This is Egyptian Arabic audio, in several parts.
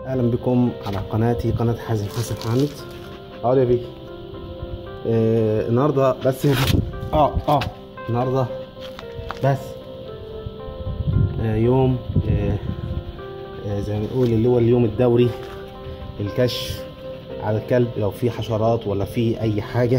اهلا بكم على قناتي قناه حازم حسن حامد اقعد يا بيكي آه النهارده بس يا بيكي. اه اه النهارده بس آه يوم آه آه زي ما بنقول اللي هو اليوم الدوري الكشف على الكلب لو في حشرات ولا في اي حاجه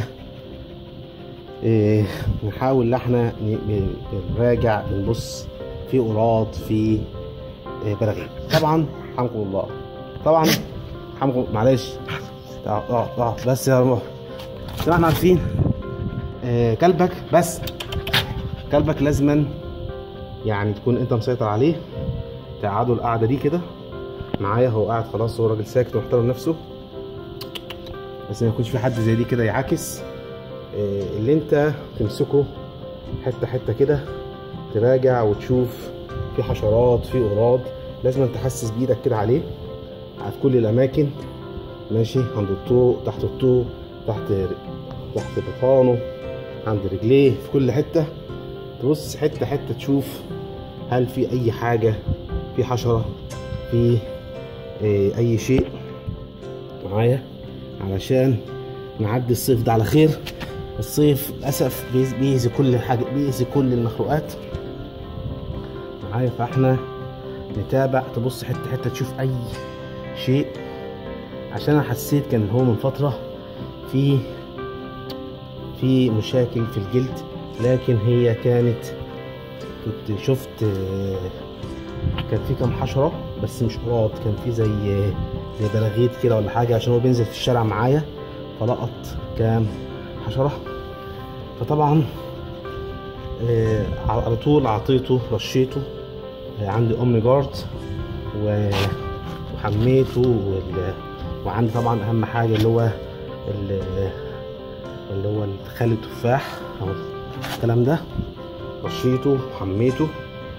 آه نحاول ان احنا ن- ن- نراجع بنبص في قراط في آه، براغيث طبعا حمكم الله طبعا حمكم معلش اه اه اه بس يا روح زي ما احنا عارفين آه كلبك بس كلبك لازما يعني تكون انت مسيطر عليه تقعدوا القعده دي كده معايا هو قاعد خلاص هو راجل ساكت ومحترم نفسه بس ما يكونش في حد زي دي كده يعاكس آه، اللي انت تمسكه حته حته كده تراجع وتشوف في حشرات في اوراد لازم تحسس بايدك كده عليه على كل الاماكن ماشي عند الطوق تحت الطوق تحت تحت بطانه عند رجليه في كل حته تبص حته حته تشوف هل في اي حاجه في حشره في آه، اي شيء معايا علشان نعدي الصيف ده على خير الصيف للاسف بيز- بيأذي كل حاجه بيأذي كل المخلوقات معايا فاحنا نتابع تبص حته حته تشوف اي شيء عشان انا حسيت كان هو من فتره في في مشاكل في الجلد لكن هي كانت كنت شفت آه، كان في كام حشره بس مش قراط كان في زي زي براغيث كده ولا حاجه عشان هو بينزل في الشارع معايا فلقط كام حشره فطبعا آه، على طول اعطيته رشيته آه، عندي اومني جارد و- وحميته وال... وعندي طبعا اهم حاجه اللي هو ال- اللي هو خل التفاح او الكلام ده رشيته وحميته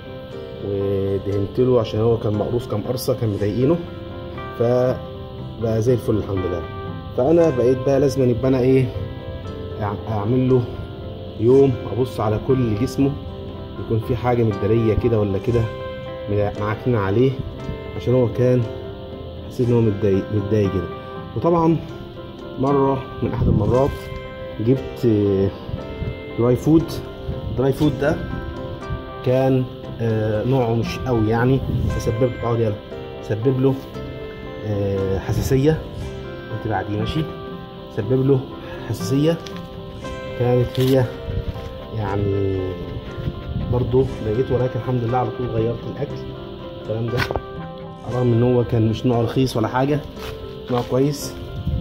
ودهنت له عشان هو كان مقروص كام قرصه كان مضايقينه فبقى زي الفل الحمد لله فانا بقيت بقى لازم يبقى انا ايه أع- اعمل له يوم ابص على كل جسمه يكون في حاجه متداريه كده ولا كده معاكين عليه عشان هو كان حسيت ان هو متضايق متضايق كده وطبعا مره من احد المرات جبت آه، دراي فود دراي فود ده كان آه، نوعه مش قوي يعني فسبب اقعد يلا سبب له آه، حساسيه انت بعديه ماشي سبب له حساسيه كانت هي يعني برضه لقيت ولكن الحمد لله على طول غيرت الاكل الكلام ده رغم ان هو كان مش نوع رخيص ولا حاجه نوع كويس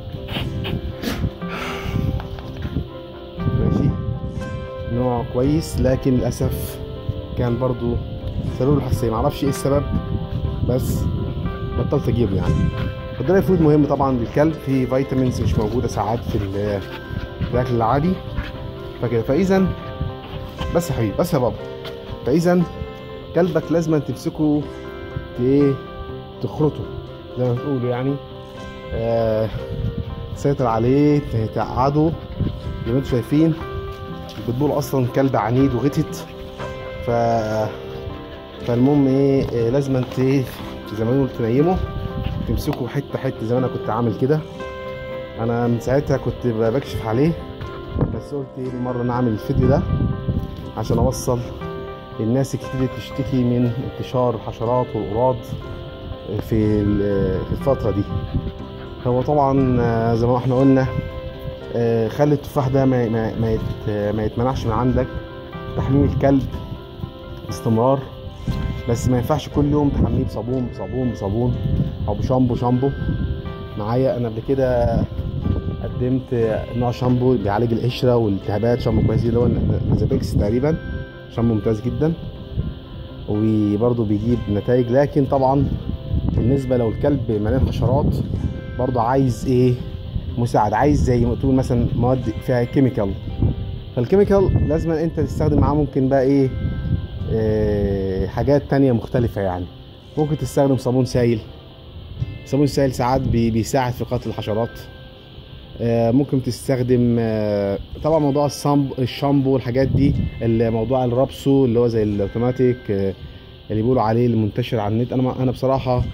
ماشي نوع كويس لكن للاسف كان برضو سبب له حساسيه معرفش ايه السبب بس بطلت اجيبه يعني الدراي فود مهم طبعا للكلب في فيتامينز مش موجوده ساعات في ال- في الاكل العادي فكده فاذا بس يا حبيبي بس يا بابا فاذا كلبك لازم تمسكه ت- ايه تخرطه زي ما بتقولوا يعني آه تسيطر عليه ت- تقعده زي ما انتم شايفين البيتبول اصلا كلب عنيد وغتت ف فالمهم ايه إيه، لازم انت ايه زي ما بنقول تنيمه تمسكه حته حته زي ما انا كنت عامل كده انا من ساعتها كنت ب- بكشف عليه بس قلت ايه المره نعمل الفيديو ده عشان اوصل للناس كتير تشتكي من انتشار الحشرات والقراض في ال- في الفتره دي هو طبعا آه، زي ما احنا قلنا آه، خلي التفاح ده ما ما ما, يت- ما يتمنعش من عندك تحميم الكلب باستمرار بس ما ينفعش كل يوم تحميه بصابون بصابون بصابون او بشامبو شامبو معايا انا قبل كده قدمت نوع شامبو بيعالج القشره والالتهابات شامبو كويس اللي هو نازابيكس تقريبا شامبو ممتاز جدا وبرضه بيجيب نتائج لكن طبعا بالنسبه لو الكلب مليان حشرات برضه عايز ايه مساعد عايز زي ما تقول مثلا مواد فيها كيميكال فالكيميكال لازم انت تستخدم معاه ممكن بقى ايه آه، حاجات تانية مختلفة يعني ممكن تستخدم صابون سائل صابون سائل ساعات بي- بيساعد في قتل الحشرات آه، ممكن تستخدم آه، طبعا موضوع الصامب الشامبو والحاجات دي الموضوع الرابسو اللي هو زي الاوتوماتيك آه، اللي بيقولوا عليه المنتشر على النت انا ما- انا بصراحه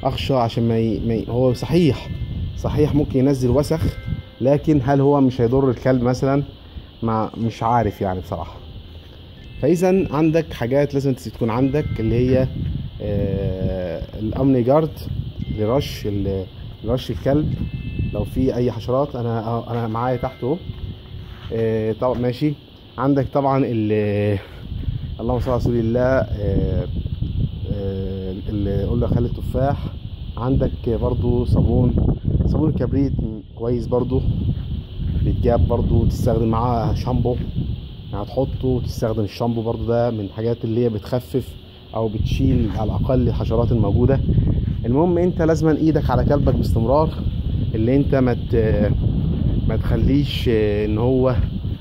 اخشى عشان ما, ي... ما ي... هو صحيح صحيح ممكن ينزل وسخ لكن هل هو مش هيضر الكلب مثلا ما مش عارف يعني بصراحه فاذا عندك حاجات لازم تكون عندك اللي هي آه الامني جارد لرش ال- لرش الكلب لو في اي حشرات انا آه، انا معايا تحت اهو آه، طبعا ماشي عندك طبعا ال اللهم صل على رسول الله آه، آه، اللي قلنا خل التفاح عندك برضو صابون صابون الكبريت كويس برضو بيتجاب برضو تستخدم معاه شامبو يعني هتحطه وتستخدم الشامبو برضو ده من الحاجات اللي هي بتخفف او بتشيل على الاقل الحشرات الموجوده المهم انت لازما ايدك على كلبك باستمرار اللي انت ما ت- ما تخليش آه، ان هو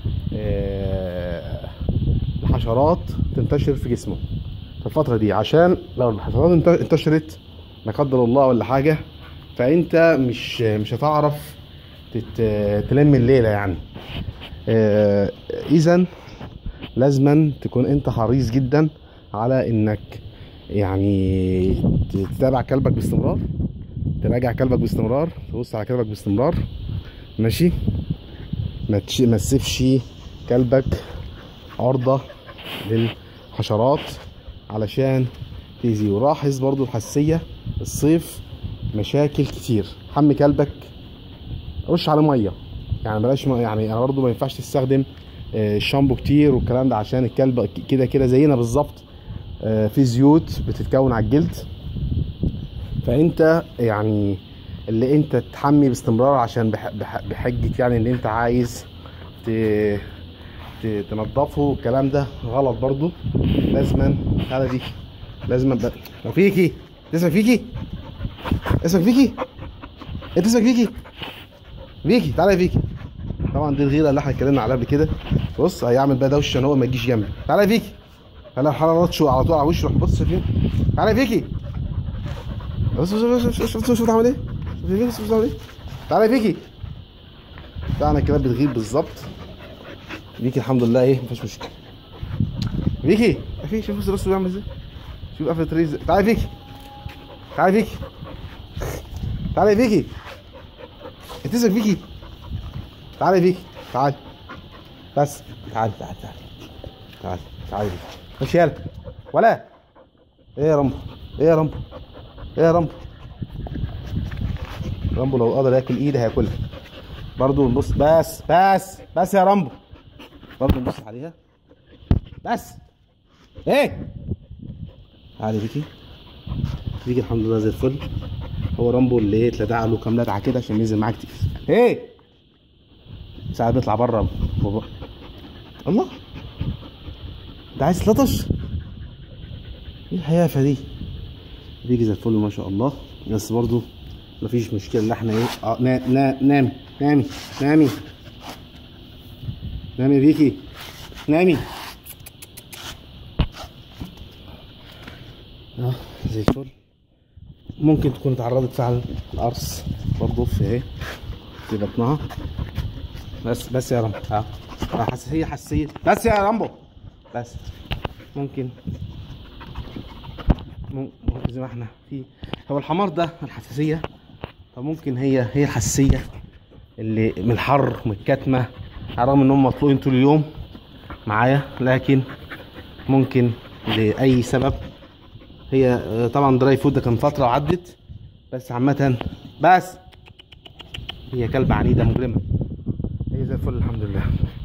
آه، الحشرات تنتشر في جسمه في الفترة دي عشان لو الحشرات انت- انتشرت لا قدر الله ولا حاجة فانت مش مش هتعرف تت- تلم الليلة يعني آه، اذا لازما تكون انت حريص جدا على انك يعني ت- تتابع كلبك باستمرار تراجع كلبك باستمرار تبص على كلبك باستمرار ماشي ما تش- ما تسيبش كلبك عرضة للحشرات علشان تأذيه ولاحظ برضو الحساسية الصيف مشاكل كتير حمي كلبك رش عليه ميه يعني بلاش ما يعني انا برضو ما ينفعش تستخدم آه، الشامبو كتير والكلام ده عشان الكلب كده كده زينا بالظبط آه، في زيوت بتتكون على الجلد فانت يعني اللي انت تحمي باستمرار عشان بح- بح- بحجة يعني ان انت عايز ت... ت- تنضفه والكلام ده غلط برضو لازما تعالى دي لازما ب... لو فيكي انت اسمك فيكي اسمك فيكي انت اسمك فيكي فيكي تعالى يا فيكي طبعا دي الغيره اللي احنا اتكلمنا عليها قبل كده بص هيعمل بقى دوشه ان هو ما يجيش جنبي تعالى يا فيكي تعالى حرارات شو على طول على وشه روح بص فين تعالى يا فيكي بص بص بص بص شوف شوف بتعمل ايه شوف فيكي شوف بتعمل ايه تعالى يا فيكي بتاعنا كده بتغيب بالظبط فيكي الحمد لله ايه مفيش مشكله فيكي يا فيكي شوف بص راسه بيعمل ازاي شوف قفلة ريز تعالى يا فيكي تعالى يا فيكي تعالى يا فيكي انت اسمك فيكي تعالى يا فيكي تعالى بس تعالى تعالى تعالى تعالى تعالى يا فيكي مش يلا ولا ايه يا رامبو ايه يا رامبو ايه يا رامبو رامبو لو قدر ياكل ايدي هياكلها برضو نبص بس بس بس يا رامبو برضو نبص عليها بس ايه تعالي فيكي فيكي الحمد لله زي الفل هو رامبو اللي ايه اتلدع له كام لدعه كده عشان ينزل معاك كتير ايه ساعات بيطلع بره بابا الله انت عايز تلطش ايه الحيافه دي بيجي زي الفل ما شاء الله بس برضو مفيش مشكله ان احنا ايه اه نا نا نامي نامي نامي نامي يا فيكي نامي اه زي الفل ممكن تكون اتعرضت فعلا القرص برضه في ايه في بطنها بس بس يا رامبو اه آه، حساسيه حساسيه بس يا رامبو بس ممكن مم- ممكن زي ما احنا في هو الحمار ده الحساسيه فممكن هي هي الحساسيه اللي من الحر من الكتمه على الرغم ان هم مطلوقين طول اليوم معايا لكن ممكن لاي سبب هي آه، طبعا دراي فود ده كان فتره وعدت بس عامه بس هي كلبه عنيده مجرمه هي زي الفل الحمد لله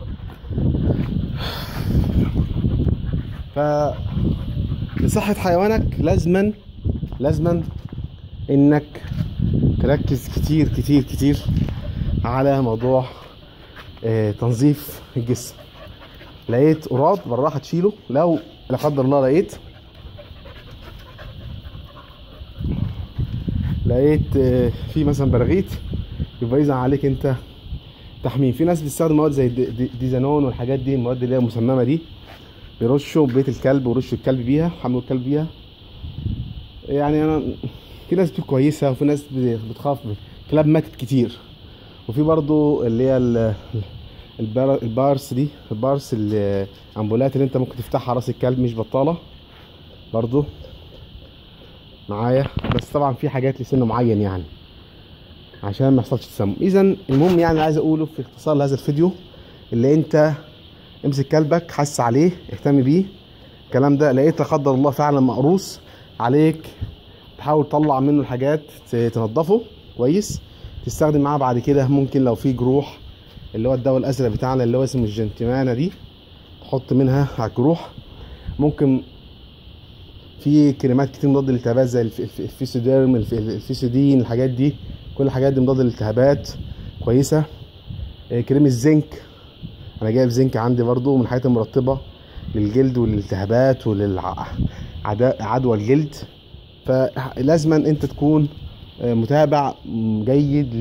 ف لصحة حيوانك لازما لازما انك تركز كتير كتير كتير على موضوع آه، تنظيف الجسم لقيت قراد بالراحة تشيله لو لا قدر الله لقيت لقيت آه، في مثلا براغيث يبقى اذا عليك انت تحميم في ناس بتستخدم مواد زي دي- دي- ديزانون والحاجات دي المواد اللي هي مسممه دي بيرشوا بيت الكلب ويرشوا الكلب بيها حملوا الكلب بيها يعني انا في ناس بتقول كويسه وفي ناس بتخاف كلاب ماتت كتير وفي برضو اللي هي ال- البار- البارس دي البارس الامبولات اللي انت ممكن تفتحها راس الكلب مش بطاله برضو معايا بس طبعا في حاجات لسن معين يعني عشان ما يحصلش تسمم اذا المهم يعني عايز اقوله في اختصار لهذا الفيديو اللي انت امسك كلبك حس عليه اهتم بيه الكلام ده لقيت لا قدر الله فعلا مقروص عليك تحاول تطلع منه الحاجات ت- تنضفه كويس تستخدم معاه بعد كده ممكن لو في جروح اللي هو الدواء الازرق بتاعنا اللي هو اسمه الجنتمانه دي تحط منها على الجروح ممكن في كريمات كتير مضاد للالتهابات زي الف- الف- الفيسوديرم الف- الفيسودين الحاجات دي كل الحاجات دي مضاد للالتهابات كويسه آه، كريم الزنك انا جايب زنك عندي برضو من الحاجات المرطبه للجلد وللالتهابات وللعدوى الجلد فلازما انت تكون آه، متابع م- جيد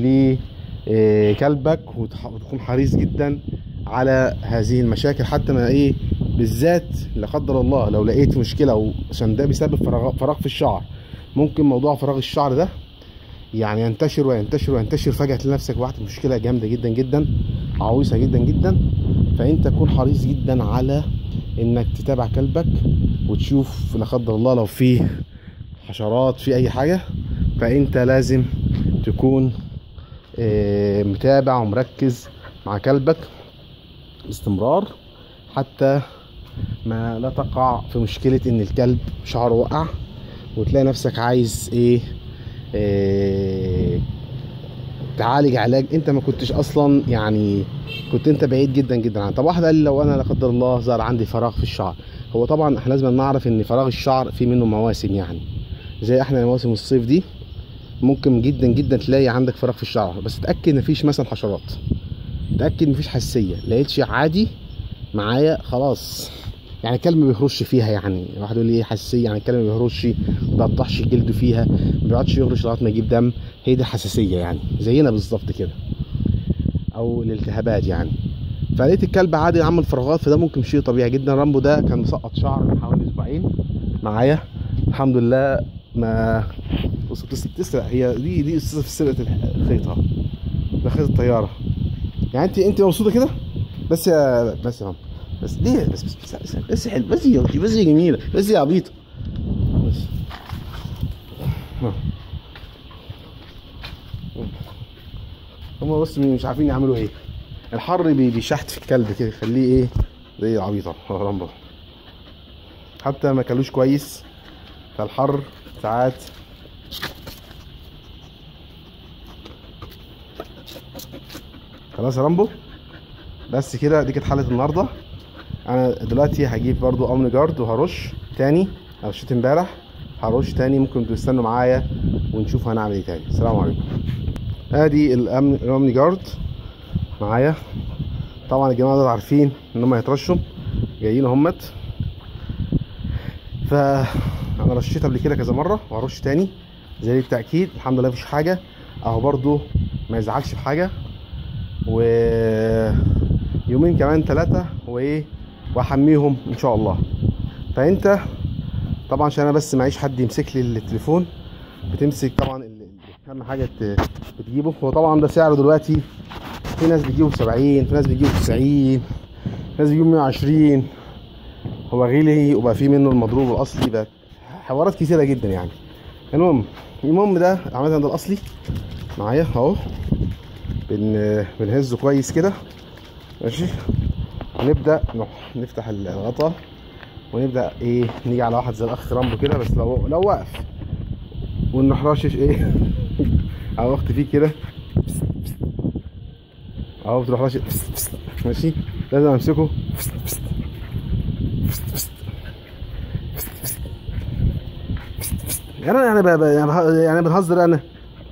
لكلبك وتكون حريص جدا على هذه المشاكل حتى ما ايه بالذات لا قدر الله لو لقيت مشكله او عشان ده بسبب فراغ, فراغ في الشعر ممكن موضوع فراغ الشعر ده يعني ينتشر وينتشر وينتشر فجاه تلاقي نفسك وقعت مشكله جامده جدا جدا عويصه جدا جدا فانت تكون حريص جدا على انك تتابع كلبك وتشوف لا قدر الله لو في حشرات في اي حاجه فانت لازم تكون آه، متابع ومركز مع كلبك باستمرار حتى ما لا تقع في مشكله ان الكلب شعره وقع وتلاقي نفسك عايز ايه, إيه تعالج علاج انت ما كنتش اصلا يعني كنت انت بعيد جدا جدا عنه طب واحد قال لي لو انا لا قدر الله ظهر عندي فراغ في الشعر هو طبعا احنا لازم نعرف ان فراغ الشعر في منه مواسم يعني زي احنا مواسم الصيف دي ممكن جدا جدا تلاقي عندك فراغ في الشعر بس اتاكد مفيش مثلا حشرات اتاكد مفيش حساسيه لقيتش عادي معايا خلاص يعني الكلب ما بيهرش فيها يعني واحد يقول لي ايه حساسيه يعني الكلب ما بيهرش ما بيقطعش جلده فيها ما بيقعدش يهرش لغايه ما يجيب دم هي دي الحساسيه يعني زينا بالظبط كده او الالتهابات يعني فلقيت الكلب عادي عمل فراغات فده ممكن شيء طبيعي جدا رامبو ده كان مسقط شعر من حوالي اسبوعين معايا الحمد لله ما بص بتس- بتسرق هي دي دي استاذه في سرقه الخيط اهو ده خيط الطياره يعني انت انت مبسوطه كده بس يا بس يا ماما بس ليه بس بس بس بس, بس حلو بس يا أختي، بس يا جميله بس يا عبيطه بس ها. هما بس مش عارفين يعملوا ايه الحر بي- بيشحت في الكلب كده يخليه ايه زي العبيطه اه رامبو حتى ما كلوش كويس فالحر ساعات خلاص يا رامبو بس كده دي كانت حلقه النهارده انا دلوقتي هجيب برضو اومني جارد وهرش تاني انا رشيت امبارح هرش تاني ممكن تستنوا معايا ونشوف هنعمل ايه تاني السلام عليكم ادي الامن الاومني جارد معايا طبعا الجماعه دول عارفين ان هم هيترشوا جايين اهمت ف انا رشيت قبل كده كذا مره وهرش تاني زي التاكيد الحمد لله مفيش حاجه اهو برضو ما يزعلش في حاجه و يومين كمان ثلاثة وايه واحميهم ان شاء الله فانت طبعا عشان انا بس معيش حد يمسك لي التليفون بتمسك طبعا ال- ال- اهم حاجه ت- بتجيبه هو طبعا ده سعره دلوقتي في ناس بتجيبه ب 70 في ناس بتجيبه ب 90 في ناس بتجيبه 120 هو غلي وبقى في منه المضروب الاصلي بقى حوارات كتيره جدا يعني المهم المهم ده عملنا ده الاصلي معايا اهو بن بنهزه كويس كده ماشي ونبدا نح- نفتح الغطا ونبدا ايه نيجي على واحد زي الاخ رامبو كده بس لو لو واقف ونحرشش ايه على وقت فيه كده اهو بتروح راشش ماشي لازم امسكه يعني انا يعني, ب- ب- يعني بها- يعني بنهزر انا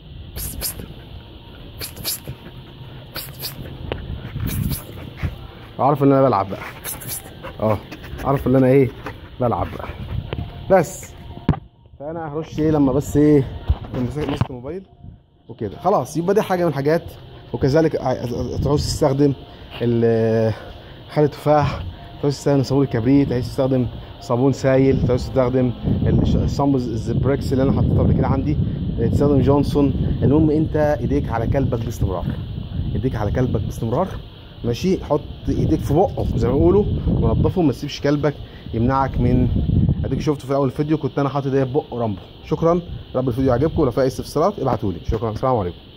عارف ان انا بلعب بقى اه عارف ان انا ايه بلعب بقى بس فانا هرش ايه لما بس ايه أكون ماسك ماسك الموبايل وكده خلاص يبقى دي حاجه من الحاجات وكذلك ع- تعوز تستخدم ال- خل التفاح تعوز تستخدم صابون الكبريت عايز تستخدم صابون سايل تعوز تستخدم الش- الصامبو الزبريكس اللي انا حطيته قبل كده عندي تستخدم جونسون المهم انت ايديك على كلبك باستمرار ايديك على كلبك باستمرار ماشي حط ايديك في بقه زي ما بيقولوا ونضفه ما تسيبش كلبك يمنعك من اديك شفت في اول فيديو كنت انا حاطط ايه في بق رامبو شكرا رب الفيديو عجبكم ولو في اي استفسارات ابعتوا لي شكرا السلام عليكم